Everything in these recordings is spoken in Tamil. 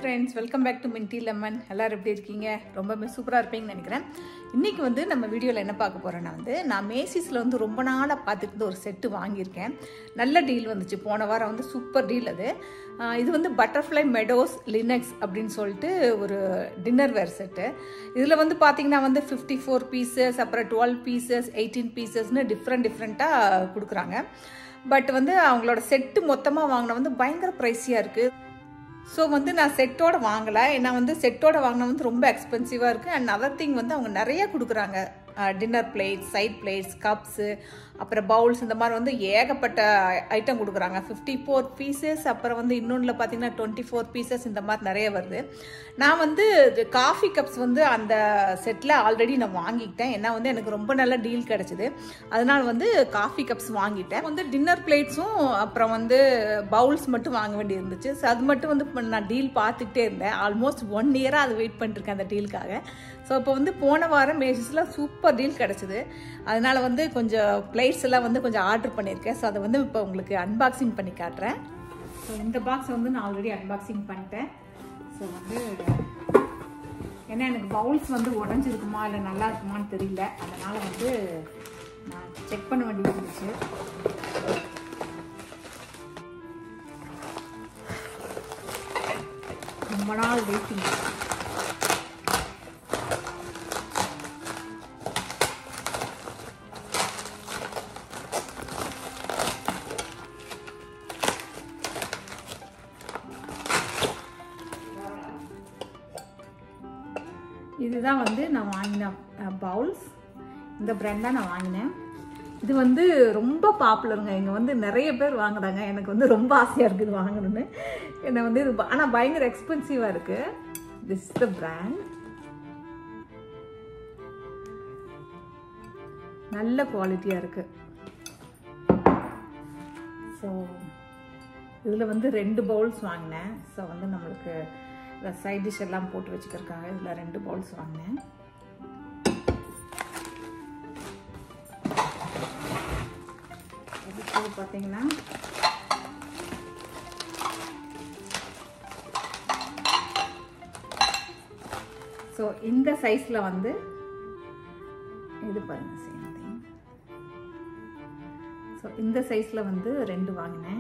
Friends welcome back to minty lemon எல்லாரும் எப்படி இருக்கீங்க ரொம்ப சூப்பராக இருப்பீங்கன்னு நினைக்கிறேன் இன்றைக்கி வந்து நம்ம வீடியோவில் என்ன பார்க்க போகிறோன்னா வந்து நான் மேசிஸில் வந்து ரொம்ப நாளாக பார்த்துட்டு ஒரு செட்டு வாங்கியிருக்கேன் நல்ல டீல் வந்துச்சு போன வாரம் வந்து சூப்பர் டீல் அது ஆஹ் இது வந்து பட்டர்ஃப்ளை மெடோஸ் லினக்ஸ் அப்படின்னு சொல்லிட்டு ஒரு டின்னர் வேர் செட்டு இதில் வந்து பார்த்தீங்கன்னா வந்து ஃபிஃப்டி ஃபோர் பீசஸ் அப்புறம் டுவெல் பீசஸ் எயிட்டீன் பீசஸ்னு டிஃப்ரெண்ட் டிஃப்ரெண்ட்டாக கொடுக்குறாங்க பட் வந்து அவங்களோட செட்டு மொத்தமாக வாங்கின வந்து பயங்கர ப்ரைஸியாக இருக்குது ஸோ வந்து நான் செட்டோட வாங்கலை ஏன்னா வந்து செட்டோட வாங்கினா வந்து ரொம்ப எக்ஸ்பென்சிவாக இருக்குது அண்ட் அதர் திங் வந்து அவங்க நிறைய கொடுக்குறாங்க dinner plates side plates cups அப்புறம் பவுல்ஸ் இந்த மாதிரி வந்து ஏகப்பட்ட ஐட்டம் கொடுக்குறாங்க ஃபிஃப்டி ஃபோர் பீசஸ் அப்புறம் வந்து இன்னொன்றில் பார்த்தீங்கன்னா டுவெண்ட்டி ஃபோர் பீசஸ் இந்த மாதிரி நிறைய வருது நான் வந்து காஃபி கப்ஸ் வந்து அந்த செட்டில் ஆல்ரெடி நான் வாங்கிக்கிட்டேன் ஏன்னா வந்து எனக்கு ரொம்ப நல்ல டீல் கிடச்சிது அதனால வந்து காஃபி கப்ஸ் வாங்கிட்டேன் வந்து டின்னர் பிளேட்ஸும் அப்புறம் வந்து பவுல்ஸ் மட்டும் வாங்க வேண்டி இருந்துச்சு ஸோ அது மட்டும் வந்து இப்ப நான் டீல் பார்த்துக்கிட்டே இருந்தேன் ஆல்மோஸ்ட் ஒன் இயராக அது வெயிட் பண்ணிருக்கேன் அந்த டீலுக்காக ஸோ இப்போ வந்து போன வாரம் மேசிஸில் சூப்பர் டீல் கிடச்சிது அதனால வந்து கொஞ்சம் பிளேட்ஸ் எல்லாம் வந்து கொஞ்சம் ஆர்டர் பண்ணியிருக்கேன் ஸோ அதை வந்து இப்போ உங்களுக்கு அன்பாக்சிங் பண்ணி காட்டுறேன் ஸோ இந்த பாக்ஸை வந்து நான் ஆல்ரெடி அன்பாக்சிங் பண்ணிட்டேன் ஸோ வந்து ஏன்னா எனக்கு பவுல்ஸ் வந்து உடஞ்சிருக்குமா இல்லை நல்லா இருக்குமான்னு தெரியல அதனால் வந்து நான் செக் பண்ண வேண்டியது இருந்துச்சு ரொம்ப நாள் வெயிட்டிங் இதுதான் வந்து நான் வாங்கின பவுல்ஸ் இந்த பிராண்ட் தான் நான் வாங்கினேன் இது வந்து ரொம்ப பாப்புலருங்க இங்கே வந்து நிறைய பேர் வாங்குறாங்க எனக்கு வந்து ரொம்ப ஆசையாக இருக்குது இது வாங்கணும்னு என்னை வந்து இது ஆனால் பயங்கர எக்ஸ்பென்சிவாக இருக்குது திஸ் த பிராண்ட் நல்ல குவாலிட்டியாக இருக்குது ஸோ இதில் வந்து ரெண்டு பவுல்ஸ் வாங்கினேன் ஸோ வந்து நம்மளுக்கு சைட் டிஷ் எல்லாம் போட்டு வச்சுக்கிறக்காக இதில் ரெண்டு பவுல்ஸ் வாங்கினேன் இது பார்த்தீங்கன்னா ஸோ இந்த சைஸில் வந்து இது பாருங்க சேம் திங் ஸோ இந்த சைஸில் வந்து ரெண்டு வாங்கினேன்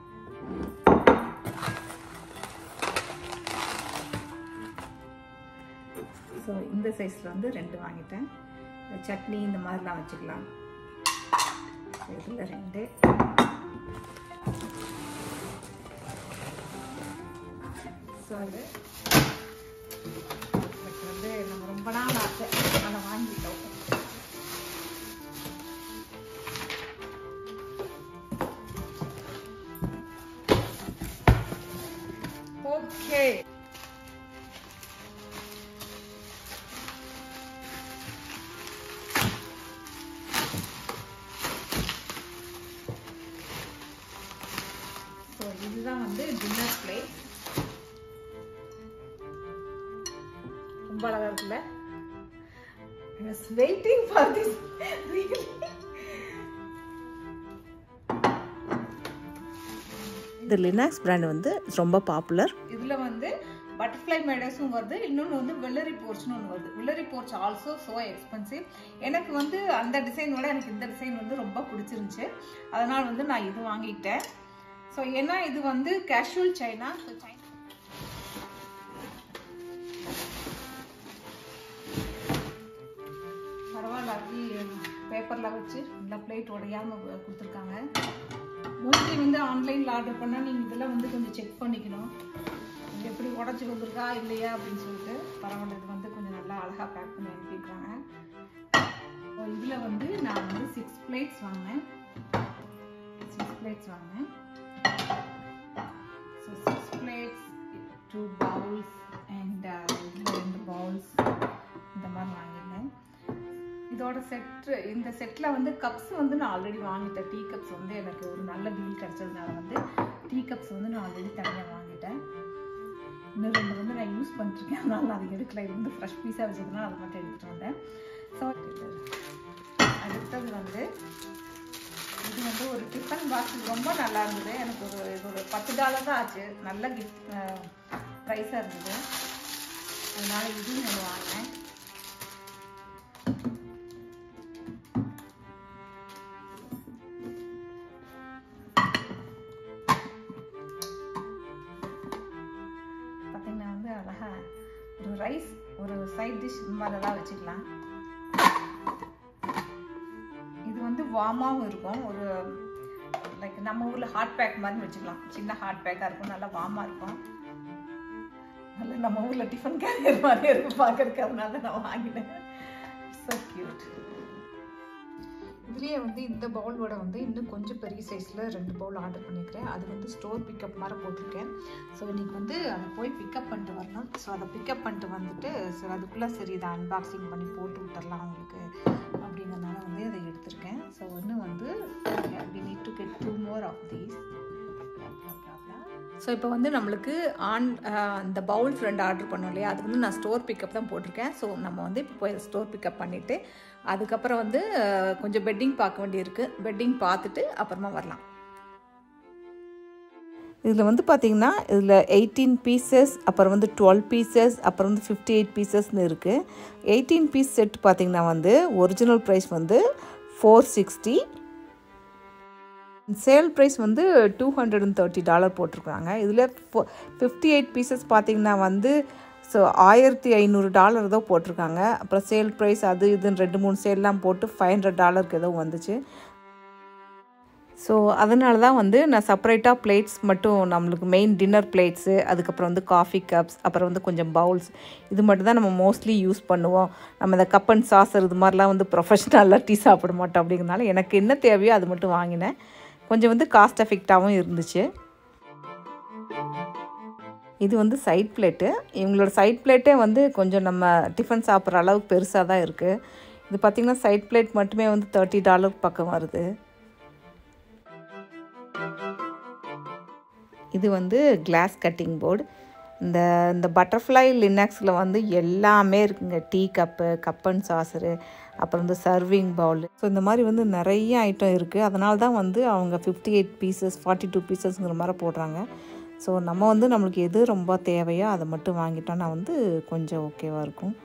ஸோ இந்த சைஸில் வந்து ரெண்டு வாங்கிட்டேன் சட்னி இந்த மாதிரிலாம் வச்சுக்கலாம் இதில் ரெண்டு ஸோ இது வந்து நம்ம ரொம்ப நாள் ஆசை அதை வாங்கிட்டோம் ஓகே ஸோ இதுதான் வந்து டின்னர் பிளேட் ரொம்ப அழகா இருக்குல்ல வெயிட்டிங் ஃபார் திஸ் இந்த லினாக்ஸ் பிராண்ட் வந்து ரொம்ப பாப்புலர் இதில் வந்து பட்டர்ஃப்ளை மேடஸும் வருது இன்னொன்று வந்து வெள்ளரி போர்ச்னு ஒன்று வருது வெள்ளரி போர்ச் ஆல்சோ ஸோ எக்ஸ்பென்சிவ் எனக்கு வந்து அந்த டிசைன் விட எனக்கு இந்த டிசைன் வந்து ரொம்ப பிடிச்சிருந்துச்சு அதனால் வந்து நான் இது வாங்கிட்டேன் ஸோ ஏன்னா இது வந்து கேஷுவல் சைனா ஸோ சைனா பரவாயில்ல அப்படி பேப்பரில் வச்சு நல்லா பிளேட் உடையாமல் கொடுத்துருக்காங்க மோஸ்ட்லி வந்து ஆன்லைனில் ஆர்டர் பண்ணால் நீங்கள் இதெல்லாம் வந்து கொஞ்சம் செக் பண்ணிக்கணும் இது எப்படி உடச்சி வந்திருக்கா இல்லையா அப்படின்னு சொல்லிட்டு பரவாயில்ல இது வந்து கொஞ்சம் நல்லா அழகாக பேக் பண்ணி அனுப்பியிருக்காங்க இதில் வந்து நான் வந்து சிக்ஸ் பிளேட்ஸ் வாங்கினேன் சிக்ஸ் பிளேட்ஸ் வாங்கினேன் so six plates two bowls and இதில் ரெண்டு பவுல்ஸ் இந்த மாதிரி வாங்கியிருந்தேன் இதோட செட்டு இந்த செட்டில் வந்து கப்ஸ் வந்து நான் ஆல்ரெடி வாங்கிட்டேன் டீ கப்ஸ் வந்து எனக்கு ஒரு நல்ல டீல் கிடச்சதுனால வந்து டீ கப்ஸ் வந்து நான் ஆல்ரெடி தனியாக வாங்கிட்டேன் இன்னும் ரெண்டு வந்து நான் யூஸ் பண்ணிருக்கேன் அதனால நான் அது எடுக்கல இது வந்து ஃப்ரெஷ் பீஸாக வச்சதுனால அதை மட்டும் எடுத்துகிட்டு வந்தேன் ஸோ அடுத்தது வந்து இது வந்து ஒரு டிஃபன் பாக்ஸ் ரொம்ப நல்லா இருந்தது எனக்கு ஒரு இது ஒரு பத்து டாலர் தான் ஆச்சு நல்ல கிஃப்ட் ப்ரைஸாக இருந்தது அதனால இதுவும் ஒன்று வாங்கினேன் பார்த்தீங்கன்னா வந்து அழகா ஒரு ரைஸ் ஒரு சைட் டிஷ் இந்த மாதிரிலாம் வச்சுக்கலாம் இது வந்து வார்மாகவும் இருக்கும் ஒரு லைக் நம்ம ஊரில் ஹாட் பேக் மாதிரி வச்சுக்கலாம் சின்ன ஹாட் பேக்காக இருக்கும் நல்லா வார்மாக இருக்கும் நல்லா நம்ம ஊரில் டிஃபன் கேரியர் மாதிரி இருக்கும் பார்க்கறதுக்கு அதனால நான் வாங்கினேன் ஸோ கியூட் இதுலேயே வந்து இந்த பவுலோட வந்து இன்னும் கொஞ்சம் பெரிய சைஸில் ரெண்டு பவுல் ஆர்டர் பண்ணியிருக்கேன் அது வந்து ஸ்டோர் பிக்கப் மாதிரி போட்டிருக்கேன் ஸோ இன்றைக்கி வந்து அதை போய் பிக்கப் பண்ணிட்டு வரணும் ஸோ அதை பிக்கப் பண்ணிட்டு வந்துட்டு ஸோ அதுக்குள்ளே சரி இதை அன்பாக்சிங் பண்ணி போட்டு விட்டுறலாம் அவங்களுக்கு அப்படிங்கிறனால வந்து இதை எடுத்திருக்கேன் ஸோ இன்னும் வந்து we need to get two more of these so இப்போ வந்து நம்மளுக்கு ஆன் அந்த பவுல்ஸ் ரெண்டு ஆர்டர் பண்ணோம் இல்லையா அது வந்து நான் ஸ்டோர் பிக்கப் தான் போட்டிருக்கேன் ஸோ நம்ம வந்து இப்போ போய் ஸ்டோர் பிக்கப் பண்ணிவிட்டு அதுக்கப்புறம் வந்து கொஞ்சம் பெட்டிங் பார்க்க வேண்டியிருக்கு பெட்டிங் பார்த்துட்டு அப்புறமா வரலாம் இதில் வந்து பார்த்திங்கன்னா இதில் எயிட்டீன் பீசஸ் அப்புறம் வந்து டுவெல் பீசஸ் அப்புறம் வந்து ஃபிஃப்டி எயிட் பீசஸ்னு இருக்குது எயிட்டீன் பீஸ் செட் பார்த்திங்கன்னா வந்து ஒரிஜினல் ப்ரைஸ் வந்து ஃபோர் சிக்ஸ்டி சேல் ப்ரைஸ் வந்து two hundred and thirty dollar போட்டிருக்காங்க இதில் ஃபிஃப்டி எயிட் பீசஸ் பார்த்திங்கன்னா வந்து ஸோ ஆயிரத்தி ஐநூறு டாலர் தான் போட்டிருக்காங்க அப்புறம் சேல் ப்ரைஸ் அது இதுன்னு ரெண்டு மூணு சேல்லாம் போட்டு ஃபைவ் ஹண்ட்ரட் டாலருக்கு ஏதோ வந்துச்சு ஸோ அதனால தான் வந்து நான் செப்பரேட்டாக பிளேட்ஸ் மட்டும் நம்மளுக்கு மெயின் டின்னர் பிளேட்ஸு அதுக்கப்புறம் வந்து காஃபி கப்ஸ் அப்புறம் வந்து கொஞ்சம் பவுல்ஸ் இது மட்டும் தான் நம்ம மோஸ்ட்லி யூஸ் பண்ணுவோம் நம்ம இந்த கப் அண்ட் சாசர் இது மாதிரிலாம் வந்து ப்ரொஃபஷ்னலாக டீ சாப்பிட மாட்டோம் அப்படிங்கிறனால எனக்கு என்ன தேவையோ அது மட்டும் வாங்கினேன் கொஞ்சம் வந்து காஸ்ட் எஃபெக்டாகவும் இருந்துச்சு இது வந்து சைட் பிளேட்டு இவங்களோட சைட் பிளேட்டே வந்து கொஞ்சம் நம்ம டிஃபன் சாப்பிட்ற அளவுக்கு பெருசாக தான் இருக்குது இது பார்த்திங்கன்னா சைட் பிளேட் மட்டுமே வந்து தேர்ட்டி டாலர் பக்கம் வருது இது வந்து கிளாஸ் கட்டிங் போர்டு இந்த இந்த பட்டர்ஃப்ளை லினக்ஸில் வந்து எல்லாமே இருக்குங்க tea cup cup and saucer அப்புறம் வந்து சர்விங் பவுல் ஸோ இந்த மாதிரி வந்து நிறைய ஐட்டம் இருக்குது அதனால தான் வந்து அவங்க fifty eight pieces forty two பீசஸ்ங்கிற மாதிரி போடுறாங்க ஸோ நம்ம வந்து நம்மளுக்கு எது ரொம்ப தேவையோ அதை மட்டும் வாங்கிட்டோன்னா வந்து கொஞ்சம் ஓகேவாக இருக்கும்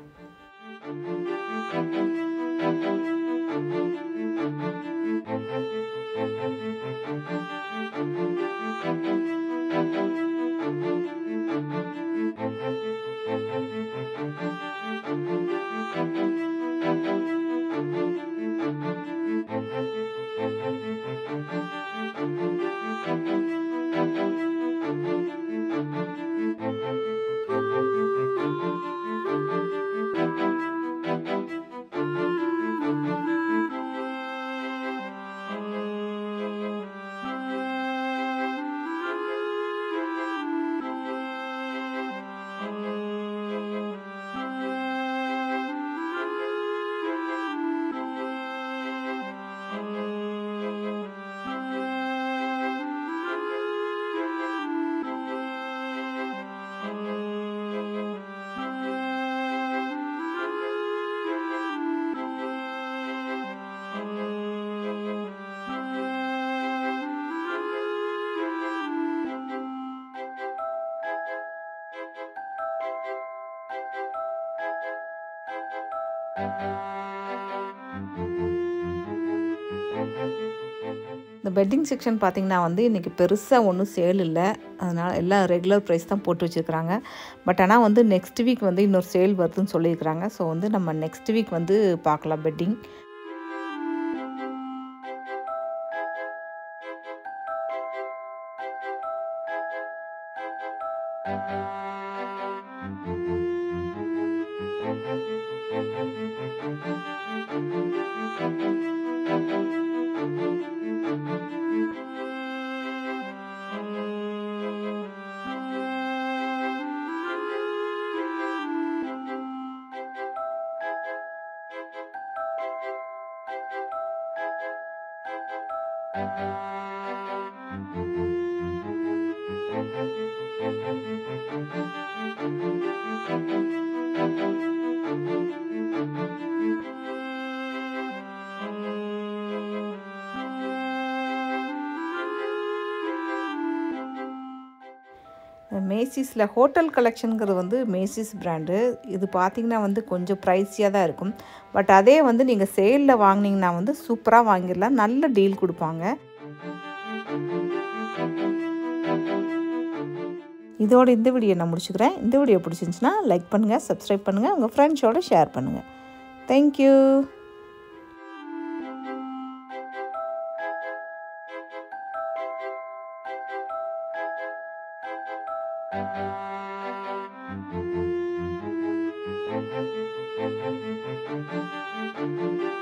இந்த பெட்டிங் செக்ஷன் பார்த்திங்கன்னா வந்து இன்றைக்கி பெருசாக ஒன்றும் சேல் இல்லை அதனால் எல்லாம் ரெகுலர் ப்ரைஸ் தான் போட்டு வச்சுருக்குறாங்க பட் ஆனால் வந்து நெக்ஸ்ட் வீக் வந்து இன்னொரு சேல் வருதுன்னு சொல்லியிருக்கிறாங்க ஸோ வந்து நம்ம நெக்ஸ்ட் வீக் வந்து பார்க்கலாம் பெட்டிங் மேசிஸில் ஹோட்டல் கலெக்ஷனுங்கிறது வந்து மேசிஸ் பிராண்டு இது பார்த்திங்கன்னா வந்து கொஞ்சம் ப்ரைஸியாக தான் இருக்கும் பட் அதே வந்து நீங்கள் சேலில் வாங்கினீங்கன்னா வந்து சூப்பராக வாங்கிடலாம் நல்ல டீல் கொடுப்பாங்க இதோட இந்த வீடியோ நான் முடிச்சுக்கிறேன் இந்த வீடியோ பிடிச்சிருந்துச்சுன்னா லைக் பண்ணுங்கள் சப்ஸ்கிரைப் பண்ணுங்கள் உங்கள் ஃப்ரெண்ட்ஸோட ஷேர் பண்ணுங்கள் தேங்க்யூ Thank you.